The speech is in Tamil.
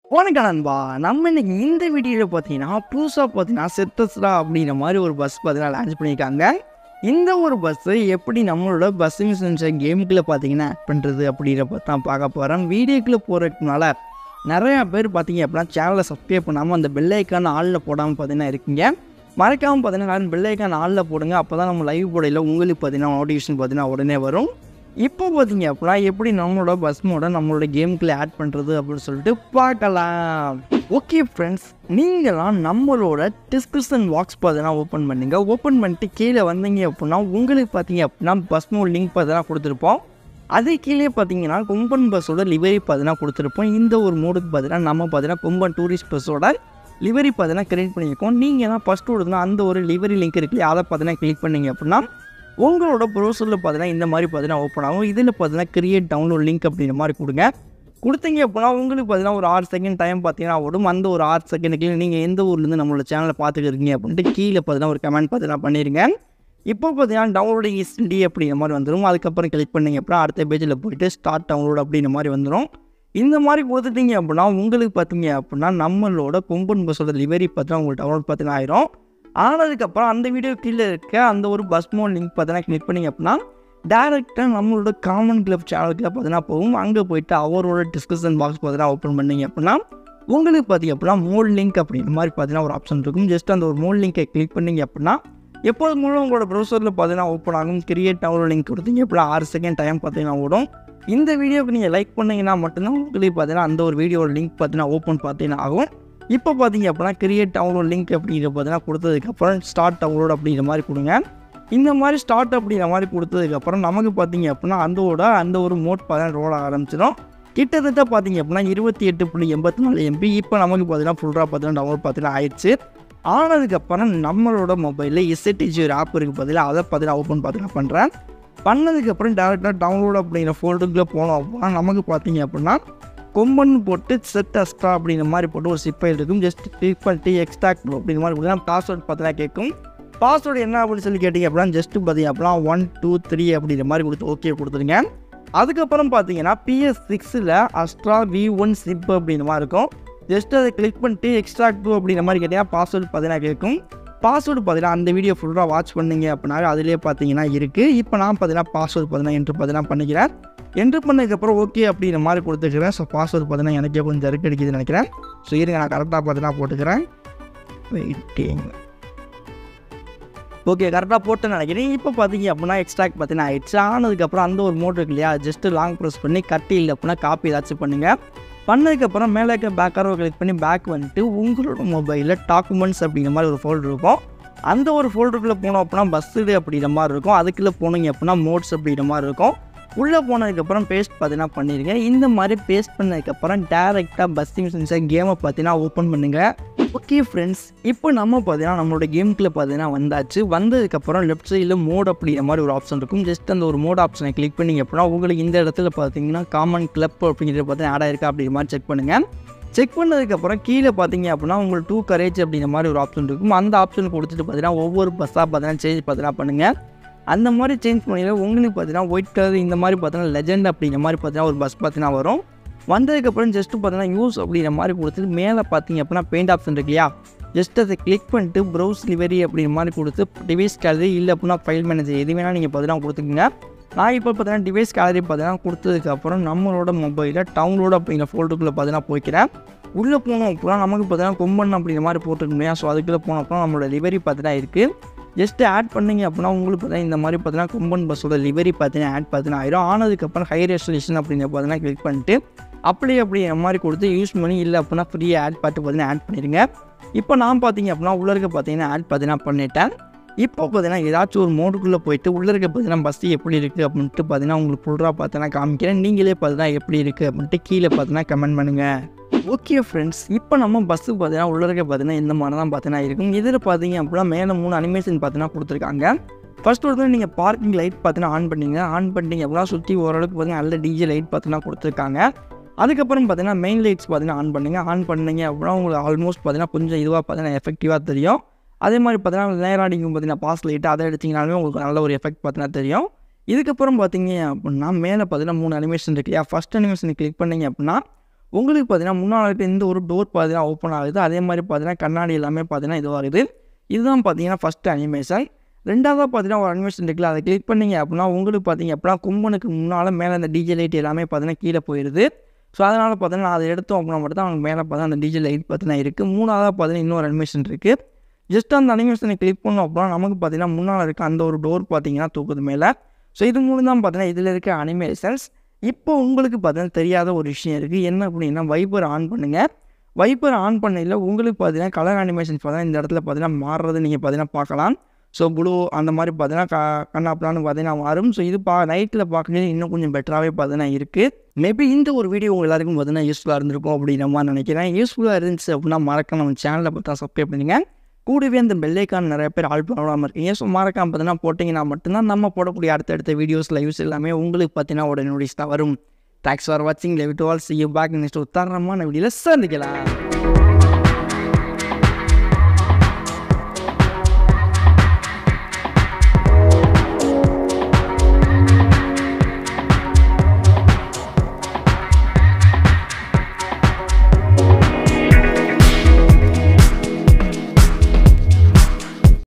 வணக்கம் நண்பா நம்ம இன்னைக்கு இந்த வீடியோவில் பார்த்தீங்கன்னா புதுசாக பார்த்தீங்கன்னா செத்தஸ்ரா அப்படிங்கிற மாதிரி ஒரு பஸ் பார்த்தீங்கன்னா லான்ச் பண்ணியிருக்காங்க இந்த ஒரு பஸ்ஸு எப்படி நம்மளோட பஸ்ஸிங் சென்சர் கேமுக்குள்ளே பார்த்தீங்கன்னா ஆட் பண்ணுறது அப்படிங்கிறப்ப தான் பார்க்க போகிறோம் வீடியோக்குள்ளே போகிறதுனால நிறையா பேர் பார்த்தீங்க அப்படின்னா சேனலை சப்ஸ்கிரைப் பண்ணாமல் அந்த பெல் ஐக்கான ஆளில் போடாமல் பார்த்தீங்கன்னா இருக்கீங்க மறக்காமல் பார்த்தீங்கன்னா எல்லாரும் பெல் ஐக்கான ஆளில் போடுங்க அப்போ தான் நம்ம லைவ் போடையில் உங்களுக்கு பார்த்தீங்கன்னா நோட்டிஃபிகேஷன் பார்த்தீங்கன்னா உடனே வரும் இப்போ பார்த்தீங்க அப்படின்னா எப்படி நம்மளோட பஸ் மோட நம்மளோட கேமுக்குள்ளே ஆட் பண்ணுறது அப்படின்னு சொல்லிட்டு பார்க்கலாம் ஓகே ஃப்ரெண்ட்ஸ் நீங்களாம் நம்மளோட டிஸ்கிரிப்ஷன் பாக்ஸ் பார்த்தீங்கன்னா ஓப்பன் பண்ணுங்க ஓப்பன் பண்ணிட்டு கீழே வந்தீங்க அப்படின்னா உங்களுக்கு பார்த்தீங்க அப்படின்னா பஸ் மோட் லிங்க் பார்த்தீங்கன்னா கொடுத்துருப்போம் அது கீழே பார்த்தீங்கன்னா கொம்பன் பஸ்ஸோட லிவரி பார்த்தீங்கன்னா கொடுத்துருப்போம் இந்த ஒரு மோடுக்கு பார்த்தீங்கன்னா நம்ம பார்த்தீங்கன்னா கொம்பன் டூரிஸ்ட் பஸ்ஸோட லிவரி பார்த்தீங்கன்னா கிரியேட் பண்ணியிருக்கோம் நீங்கள் தான் ஃபஸ்ட்டு விடுதுன்னா அந்த ஒரு லிவரி லிங்க் இருக்கு அதை பார்த்தீங்கன்னா கிளிக் பண்ணீங்க அப்படின்னா உங்களோட ப்ரௌசரில் பார்த்தீங்கன்னா இந்த மாதிரி பார்த்தீங்கன்னா ஓப்பன் ஆகும் இதில் பார்த்தீங்கன்னா கிரியேட் டவுன்லோட் லிங்க் அப்படிங்கிற மாதிரி கொடுங்க கொடுத்தீங்க அப்படின்னா உங்களுக்கு பார்த்தீங்கன்னா ஒரு ஆறு செகண்ட் டைம் பார்த்தீங்கன்னா ஓடும் அந்த ஒரு ஆறு செகண்டுக்கு நீங்கள் எந்த ஊர்லேருந்து நம்மளோட சேனலை பார்த்துக்கிறீங்க அப்படின்ட்டு கீழே பார்த்தீங்கன்னா ஒரு கமெண்ட் பார்த்தீங்கன்னா பண்ணிடுங்க இப்போ பார்த்தீங்கன்னா டவுன்லோடு இஸ்டி அப்படிங்கிற மாதிரி வந்துடும் அதுக்கப்புறம் கிளிக் பண்ணீங்க அப்புறம் அடுத்த பேஜில் போயிட்டு ஸ்டார்ட் டவுன்லோட் அப்படிங்கிற மாதிரி வந்துடும் இந்த மாதிரி கொடுத்துட்டீங்க அப்படின்னா உங்களுக்கு பார்த்தீங்க அப்படின்னா நம்மளோட கொம்பன் பஸ்ஸோட லிவரி பார்த்தீங்கன்னா உங்களுக்கு டவுன்லோட் பார்த்தீங்கன்னா ஆயிரும் ஆனதுக்கப்புறம் அந்த வீடியோ கீழே இருக்க அந்த ஒரு பஸ் மோட் லிங்க் பார்த்தீங்கன்னா கிளிக் பண்ணிங்க அப்படின்னா டேரெக்டாக நம்மளோட காமன் கிளப் சேனலுக்குள்ள பார்த்தீங்கன்னா போகும் அங்கே போயிட்டு அவரோட டிஸ்கஷன் பாக்ஸ் பார்த்தீங்கன்னா ஓப்பன் பண்ணீங்க அப்படின்னா உங்களுக்கு பார்த்தீங்க அப்படின்னா மோட் லிங்க் அப்படிங்கிற மாதிரி பார்த்தீங்கன்னா ஒரு ஆப்ஷன் இருக்கும் ஜஸ்ட் அந்த ஒரு மோட் லிங்கை கிளிக் பண்ணீங்க அப்படின்னா எப்போது மூலம் உங்களோட ப்ரௌசரில் பார்த்தீங்கன்னா ஓப்பன் ஆகும் கிரியேட் டவுன்லோட் லிங்க் கொடுத்தீங்க அப்படின்னா ஆறு செகண்ட் டைம் பார்த்தீங்கன்னா ஓடும் இந்த வீடியோக்கு நீங்கள் லைக் பண்ணீங்கன்னா மட்டும்தான் உங்களுக்கு பார்த்தீங்கன்னா அந்த ஒரு வீடியோட லிங்க் பார்த்தீங்கன்னா ஓப்பன் பார்த்தீங்கன்னா ஆகும் இப்போ பார்த்தீங்க அப்படின்னா கிரியேட் டவுன்லோட் லிங்க் அப்படிங்கிற பார்த்தீங்கன்னா கொடுத்ததுக்கப்புறம் ஸ்டார்ட் டவுன்லோட் அப்படிங்கிற மாதிரி கொடுங்க இந்த மாதிரி ஸ்டார்ட் அப்படிங்கிற மாதிரி கொடுத்ததுக்கப்புறம் நமக்கு பார்த்தீங்க அப்படின்னா அந்தோட அந்த ஒரு மோட் பார்த்தீங்கன்னா ரோல் ஆரம்பிச்சிடும் கிட்டத்தட்ட பார்த்தீங்க அப்படின்னா இருபத்தி எட்டு புள்ளி எண்பத்தி நாலு எம்பி இப்போ நமக்கு பார்த்தீங்கன்னா ஃபுல்ராக பார்த்தீங்கன்னா டவுன்லோட் பார்த்தீங்கன்னா ஆயிடுச்சு ஆனதுக்கப்புறம் நம்மளோட மொபைலில் எஸ்எட்டிஜி ஒரு ஆப் இருக்குது பார்த்தீங்கன்னா அதை பார்த்தீங்கன்னா ஓப்பன் பார்த்தீங்கன்னா பண்ணுறேன் பண்ணதுக்கப்புறம் டேரெக்டாக டவுன்லோட் அப்படிங்கிற ஃபோல்டருக்குள்ளே போனோம் அப்படின்னா நமக்கு பார்த்தீங்க அப்படின்னா கொம்பன் போட்டு செட் எக்ஸ்ட்ரா அப்படிங்கிற மாதிரி போட்டு ஒரு சிப் ஃபைல் இருக்கும் ஜஸ்ட் கிளிக் பண்ணிட்டு எக்ஸ்ட்ராக்ட் அப்படிங்கிற மாதிரி கொடுத்தா பாஸ்வேர்ட் பார்த்தீங்கன்னா கேட்கும் பாஸ்வேர்டு என்ன அப்படின்னு சொல்லி கேட்டிங்க அப்படின்னா ஜஸ்ட்டு பார்த்தீங்க அப்படின்னா ஒன் டூ த்ரீ அப்படிங்கிற மாதிரி கொடுத்து ஓகே கொடுத்துருங்க அதுக்கப்புறம் பார்த்தீங்கன்னா பிஎஸ் சிக்ஸில் அஸ்ட்ரா வி ஒன் சிப் அப்படிங்கிற மாதிரி இருக்கும் ஜஸ்ட் அதை கிளிக் பண்ணிட்டு எக்ஸ்ட்ராக்ட் டூ அப்படிங்கிற மாதிரி கேட்டிங்கன்னா பாஸ்வேர்டு பார்த்தீங்கன்னா கேட்கும் பாஸ்வேர்டு பார்த்தீங்கன்னா அந்த வீடியோ ஃபுல்லாக வாட்ச் பண்ணீங்க அப்படின்னா அதிலே பார்த்தீங்கன்னா இருக்குது இப்போ நான் பார்த்தீங்கன்னா பாஸ்வேர்டு பார்த்தீங்கன்னா என்ட்ரு பார்த்தீங்கன்னா பண்ணிக்கிறேன் என்ட்ரு பண்ணதுக்கப்புறம் ஓகே அப்படிங்கிற மாதிரி கொடுத்துக்கிறேன் ஸோ பாஸ்வேர்டு பார்த்தீங்கன்னா எனக்கே கொஞ்சம் ஜருக்கு அடிக்குதுன்னு நினைக்கிறேன் ஸோ இருங்க நான் கரெக்டாக பார்த்தீங்கன்னா போட்டுக்கிறேன் வெயிட்டிங் ஓகே கரெக்டாக போட்டு நினைக்கிறேன் இப்போ பார்த்தீங்க அப்படின்னா எக்ஸ்ட்ராக்ட் பார்த்தீங்கன்னா ஆயிடுச்சு ஆனதுக்கப்புறம் அந்த ஒரு மோட் இருக்கு இல்லையா ஜஸ்ட்டு லாங் ப்ரெஸ் பண்ணி கட்டி இல்லை அப்படின்னா காப்பி ஏதாச்சும் பண்ணுங்கள் பண்ணதுக்கப்புறம் மேலே இருக்க பேக் அரோ கிளிக் பண்ணி பேக் வந்துட்டு உங்களோட மொபைலில் டாக்குமெண்ட்ஸ் அப்படிங்கிற மாதிரி ஒரு ஃபோல்டர் இருக்கும் அந்த ஒரு ஃபோல்டருக்குள்ளே போனோம் அப்படின்னா பஸ்ஸு அப்படிங்கிற மாதிரி இருக்கும் அதுக்குள்ளே போனீங்க அப்படின்னா மோட்ஸ் அப்படிங்கிற மாதிரி இருக்கும் உள்ளே போனதுக்கப்புறம் பேஸ்ட் பார்த்தீங்கன்னா பண்ணியிருக்கேன் இந்த மாதிரி பேஸ்ட் பண்ணதுக்கப்புறம் டேரெக்டாக பஸ்ஸிங் சென்சர் கேமை பார்த்தீங்கன்னா ஓப்பன் பண்ணுங்கள் ஓகே ஃப்ரெண்ட்ஸ் இப்போ நம்ம பார்த்தீங்கன்னா நம்மளோட கேமுக்குள்ளே பார்த்தீங்கன்னா வந்தாச்சு வந்ததுக்கப்புறம் லெஃப்ட் சைடில் மோட் அப்படிங்கிற மாதிரி ஒரு ஆப்ஷன் இருக்கும் ஜஸ்ட் அந்த ஒரு மோட் ஆப்ஷனை கிளிக் பண்ணிங்க அப்படின்னா உங்களுக்கு இந்த இடத்துல பார்த்தீங்கன்னா காமன் கிளப் அப்படிங்கிறது பார்த்தீங்கன்னா ஆட் ஆயிருக்கா அப்படிங்கிற மாதிரி செக் பண்ணுங்கள் செக் பண்ணதுக்கப்புறம் கீழே பார்த்தீங்க அப்படின்னா உங்களுக்கு டூ கரேஜ் அப்படிங்கிற மாதிரி ஒரு ஆப்ஷன் இருக்கும் அந்த ஆப்ஷன் கொடுத்துட்டு பார்த்தீங்கன்னா ஒவ்வொரு பஸ்ஸாக பார்த்தீங்கன்னா சேஞ்ச் பார்த்தீங்கன்னா பண்ணுங்கள் அந்த மாதிரி சேஞ்ச் பண்ணியில் உங்களுக்கு பார்த்தீங்கன்னா ஒயிட் கலர் இந்த மாதிரி பார்த்தீங்கன்னா லெஜெண்ட் அப்படிங்கிற மாதிரி பார்த்தீங்கன்னா ஒரு பஸ் பார்த்தீங்கன்னா வரும் வந்ததுக்கப்புறம் ஜஸ்ட்டு பார்த்தீங்கன்னா யூஸ் அப்படிங்கிற மாதிரி கொடுத்துட்டு மேலே பார்த்தீங்க அப்படின்னா பெயிண்ட் ஆப்ஷன் இருக்கு இல்லையா ஜஸ்ட் அதை கிளிக் பண்ணிட்டு ப்ரௌஸ் லிவரி அப்படிங்கிற மாதிரி கொடுத்து டிவைஸ் கேலரி இல்லை அப்படின்னா ஃபைல் மேனேஜர் எது வேணால் நீங்கள் பார்த்தீங்கன்னா கொடுத்துக்கோங்க நான் இப்போ பார்த்தீங்கன்னா டிவைஸ் கேலரி பார்த்தீங்கன்னா கொடுத்ததுக்கப்புறம் நம்மளோட மொபைலில் டவுன்லோட் அப்படிங்கிற ஃபோல்டருக்குள்ளே பார்த்தீங்கன்னா போய்க்கிறேன் உள்ளே போனோம் அப்படின்னா நமக்கு பார்த்தீங்கன்னா கொம்பன் அப்படிங்கிற மாதிரி போட்டுருக்கோம் இல்லையா ஸோ அதுக்குள்ளே போனோம் அப்படின்னா நம்மளோட லிவரி பார்த்தீங்கன்னா இருக்குது ஜஸ்ட் ஆட் பண்ணீங்க அப்படின்னா உங்களுக்கு பார்த்தீங்கன்னா இந்த மாதிரி பார்த்தீங்கன்னா கொம்பன் பஸ்ஸோட லிவரி பார்த்தீங்கன்னா ஆட் பார்த்தீங்கன்னா ஆயிரும் ஆனதுக்கப்புறம் ஹை ரெசல்யூஷன் அப்படிங்கிற பார்த்தீங்கன்னா கிளிக் பண்ணிட்டு அப்படி அப்படி இந்த மாதிரி கொடுத்து யூஸ் பண்ணி இல்லை அப்படின்னா ஃப்ரீ ஆட் பார்த்து பார்த்தீங்கன்னா ஆட் பண்ணிடுங்க இப்போ நான் பார்த்தீங்க அப்படின்னா உள்ள இருக்க பார்த்தீங்கன்னா ஆட் பார்த்தீங்கன்னா பண்ணிட்டேன் இப்போ பார்த்தீங்கன்னா ஏதாச்சும் ஒரு மோடுக்குள்ளே போயிட்டு உள்ள இருக்க பார்த்தீங்கன்னா பஸ் எப்படி இருக்குது அப்படின்ட்டு பார்த்தீங்கன்னா உங்களுக்கு ஃபுல்லாக பார்த்தீங்கன்னா காமிக்கிறேன் நீங்களே பார்த்தீங்கன்னா எப்படி இருக்குது அப்படின்ட்டு கீழே பார்த்தீங்கன்னா கமெண்ட் பண்ணுங்கள் ஓகே ஃப்ரெண்ட்ஸ் இப்போ நம்ம பஸ்ஸு பார்த்தீங்கன்னா உள்ள இருக்க பார்த்தீங்கன்னா இந்த மாதிரி தான் பார்த்தீங்கன்னா இருக்கும் இதில் பார்த்தீங்க அப்படின்னா மேலே மூணு அனிமேஷன் பார்த்தீங்கன்னா கொடுத்துருக்காங்க ஃபர்ஸ்ட் ஒரு நீங்கள் பார்க்கிங் லைட் பார்த்தீங்கன்னா ஆன் பண்ணீங்க ஆன் பண்ணிட்டீங்க அப்படின்னா சுற்றி ஓரளவுக்கு பார்த்தீங்கன்னா நல்ல டிஜே லைட் பார்த்தீங்கன்னா கொடுத்துருக்காங்க அதுக்கப்புறம் பார்த்தீங்கன்னா மெயின் லைட்ஸ் பார்த்தீங்கன்னா ஆன் பண்ணுங்க ஆன் பண்ணீங்க அப்படின்னா உங்களுக்கு ஆல்மோஸ்ட் பார்த்தீங்கன்னா கொஞ்சம் இதுவாக பார்த்தீங்கன்னா எஃபெக்டிவாக தெரியும் அதே மாதிரி பார்த்தீங்கன்னா நேரம் அடிக்கும் பார்த்தீங்கன்னா பாஸ் லைட்டு அதை எடுத்திங்கனாலுமே உங்களுக்கு நல்ல ஒரு எஃபெக்ட் பார்த்தீங்கன்னா தெரியும் இதுக்கப்புறம் பார்த்தீங்க அப்படின்னா மேலே பார்த்தீங்கன்னா மூணு அனிமேஷன் இருக்கு இல்லையா ஃபஸ்ட் அனிமேஷன் கிளிக் பண்ணீங்க அப்படின்னா உங்களுக்கு பார்த்தீங்கன்னா முன்னால் இருக்க இந்த ஒரு டோர் பார்த்தீங்கன்னா ஓப்பன் ஆகுது அதே மாதிரி பார்த்தீங்கன்னா கண்ணாடி எல்லாமே பார்த்தீங்கன்னா இதுவாகுது இதுதான் பார்த்தீங்கன்னா ஃபஸ்ட்டு அனிமேஷன் ரெண்டாவதாக பார்த்தீங்கன்னா ஒரு அனிமேஷன் இருக்குல்ல அதை கிளிக் பண்ணீங்க அப்படின்னா உங்களுக்கு பார்த்தீங்க அப்படின்னா கும்பனுக்கு முன்னால் மேலே அந்த டிஜே லைட் எல்லாமே பார்த்தீங்கன்னா கீழே போயிடுது ஸோ அதனால் பார்த்தீங்கன்னா அதை எடுத்தோம் அப்படின்னா மட்டும் தான் அவங்க மேலே பார்த்தா அந்த டிஜே லைட் பார்த்தீங்கன்னா இருக்குது மூணாவதாக பார்த்தீங்கன்னா இன்னொரு அனிமேஷன் இருக்குது ஜஸ்ட் அந்த அனிமேஷனை கிளிக் பண்ணோம் அப்படின்னா நமக்கு பார்த்தீங்கன்னா முன்னால் இருக்க அந்த ஒரு டோர் பார்த்தீங்கன்னா தூக்குது மேலே ஸோ இது மூலம் தான் பார்த்தீங்கன்னா இதில் இருக்க அனிமேஷன்ஸ் இப்போ உங்களுக்கு பார்த்தீங்கன்னா தெரியாத ஒரு விஷயம் இருக்குது என்ன அப்படின்னா வைப்பர் ஆன் பண்ணுங்கள் வைப்பர் ஆன் பண்ணையில் உங்களுக்கு பார்த்தீங்கன்னா கலர் அனிமேஷன்ஸ் பார்த்தீங்கன்னா இந்த இடத்துல பார்த்தீங்கன்னா மாறுறது நீங்கள் பார்த்தீங்கன்னா பார்க்கலாம் ஸோ ப்ளூ அந்த மாதிரி பார்த்தீங்கன்னா க கண்ணாப்பிலான்னு பார்த்தீங்கன்னா மாறும் ஸோ இது பா நைட்டில் பார்க்குறது இன்னும் கொஞ்சம் பெட்டராகவே பார்த்தீங்கன்னா இருக்குது மேபி இந்த ஒரு வீடியோ உங்கள் எல்லாருக்கும் பார்த்தீங்கன்னா யூஸ்ஃபுல்லாக இருந்திருக்கும் அப்படின்ற மாதிரி நினைக்கிறேன் யூஸ்ஃபுல்லாக இருந்துச்சு அப்படின்னா மறக்க நம்ம சேனலை பார்த்தா சப்ஸ்கிரைப் பண்ணுங்கள் கூடவே அந்த பெல்லைக்கான் நிறைய பேர் ஆல் பண்ணாமல் இருக்கீங்க ஸோ மறக்காம பார்த்தீங்கன்னா போட்டிங்கன்னா மட்டும்தான் நம்ம போடக்கூடிய அடுத்தடுத்த வீடியோஸ் லைவ்ஸ் எல்லாமே உங்களுக்கு பார்த்தீங்கன்னா உடனே நோட்டீஸ் தான் வரும் தேங்க்ஸ் ஃபார் வாட்சிங் love to all see you back next உத்தாரணமான வீடியோவில் சந்திக்கலாம்